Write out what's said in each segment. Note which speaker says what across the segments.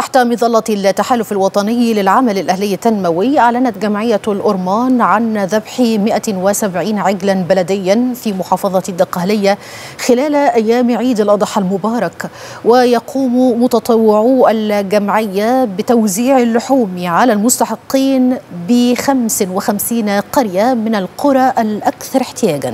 Speaker 1: تحت مظلة التحالف الوطني للعمل الأهلي التنموي أعلنت جمعية الأرمان عن ذبح 170 عجلا بلديا في محافظة الدقهلية خلال أيام عيد الأضحى المبارك ويقوم متطوعو الجمعية بتوزيع اللحوم على المستحقين ب 55 قرية من القرى الأكثر احتياجاً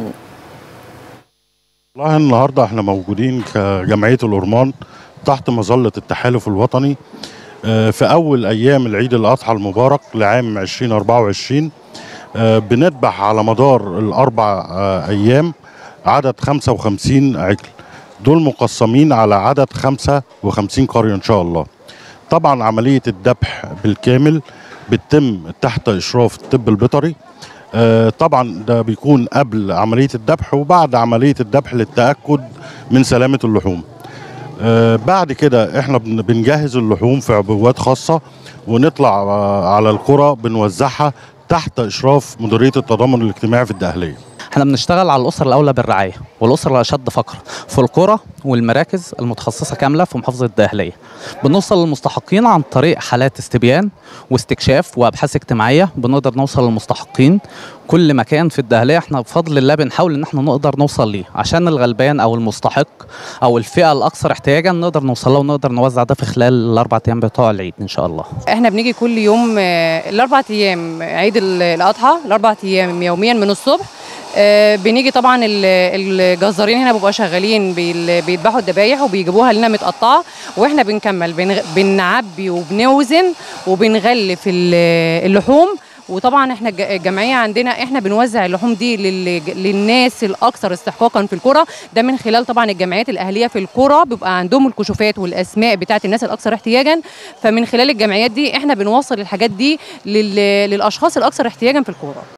Speaker 2: والله النهارده احنا موجودين كجمعيه الأرمان تحت مظله التحالف الوطني آه، في اول ايام العيد الاضحى المبارك لعام 2024 آه، بنذبح على مدار الاربع آه، ايام عدد 55 عجل دول مقسمين على عدد 55 قريه ان شاء الله طبعا عمليه الذبح بالكامل بتتم تحت اشراف الطب البيطري آه، طبعا ده بيكون قبل عمليه الذبح وبعد عمليه الذبح للتاكد من سلامه اللحوم آه، بعد كده احنا بن- بنجهز اللحوم في عبوات خاصه ونطلع آه، على القرى بنوزعها تحت اشراف مديريه التضامن الاجتماعي في الدقهليه
Speaker 3: احنا بنشتغل على الاسر الاولى بالرعايه والاسر الاشد فقرا في القرى والمراكز المتخصصه كامله في محافظه الدقهليه بنوصل للمستحقين عن طريق حالات استبيان واستكشاف وابحاث اجتماعيه بنقدر نوصل للمستحقين كل مكان في الدهليه احنا بفضل الله بنحاول ان احنا نقدر نوصل ليه عشان الغلبان او المستحق او الفئه الاكثر احتياجا نقدر نوصل له ونقدر نوزع ده في خلال الاربع ايام بتوع العيد ان شاء الله
Speaker 4: احنا بنيجي كل يوم آه، الاربع ايام عيد ال- الاضحى الاربع ايام يوميا من الصبح آه، بنيجي طبعا ال- الجزارين هنا بيبقوا شغالين بيل- بيذبحوا الذبايح وبيجيبوها لنا متقطعه واحنا بنكمل بنغ- بنعبي وبنوزن وبنغلف ال- اللحوم وطبعا احنا الج- الجمعيه عندنا احنا بنوزع اللحوم دي لل- للناس الاكثر استحقاقا في القرى ده من خلال طبعا الجمعيات الاهليه في القرى بيبقى عندهم الكشوفات والاسماء بتاعت الناس الاكثر احتياجا فمن خلال الجمعيات دي احنا بنوصل الحاجات دي لل- للاشخاص الاكثر احتياجا في القرى